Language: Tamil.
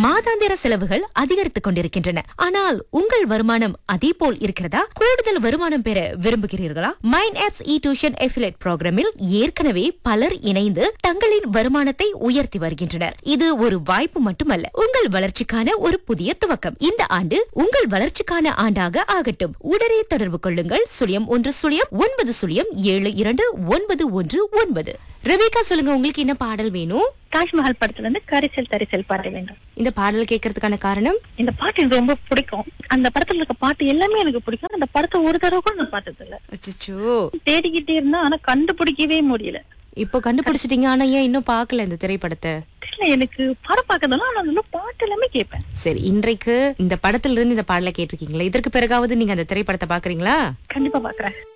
மாதாந்திர செலவுகள் அதிகரித்துக் கொண்டிருக்கின்றன ஆனால் உங்கள் வருமானம் அதே போல் இருக்கிறதா கூடுதல் வருமானம் பெற விரும்புகிறீர்களா mind apps e tuition affiliate ப்ரோக்ராமில் ஏற்கனவே பலர் இணைந்து தங்களின் வருமானத்தை உயர்த்தி வருகின்றனர் இது ஒரு வாய்ப்பு மட்டுமல்ல உங்கள் வளர்ச்சிக்கான ஒரு புதிய துவக்கம் இந்த ஆண்டு உங்கள் வளர்ச்சிக்கான ஆண்டாக ஆகட்டும் உடனே தொடர்பு கொள்ளுங்கள் சுழியம் ஒன்று சுழியம் ஒன்பது சுழியம் ஏழு இரண்டு ஒன்பது ஒன்று ஒன்பது ரெபேக்கா சொல்லுங்க உங்களுக்கு என்ன பாடல் வேணும் தாஜ்மஹால் படத்துல இருந்து கரிசல் தரிசல் பாட வேண்டும் இந்த பாடல் கேட்கறதுக்கான காரணம் இந்த பாட்டு எனக்கு ரொம்ப பிடிக்கும் அந்த படத்துல இருக்க பாட்டு எல்லாமே எனக்கு பிடிக்கும் அந்த படத்தை ஒரு தடவை கூட நான் பார்த்தது இல்ல அச்சோ தேடிக்கிட்டே இருந்தா ஆனா கண்டுபிடிக்கவே முடியல இப்போ கண்டுபிடிச்சிட்டீங்க ஆனா ஏன் இன்னும் பார்க்கல இந்த திரைப்படத்தை இல்ல எனக்கு படம் பார்க்கறதுலாம் ஆனா அதுல பாட்டு எல்லாமே கேட்பேன் சரி இன்றைக்கு இந்த படத்துல இருந்து இந்த பாடலை கேட்டிருக்கீங்களா இதற்கு பிறகாவது நீங்க அந்த திரைப்படத்தை பாக்குறீங்களா கண்டிப்பா பாக்குறேன்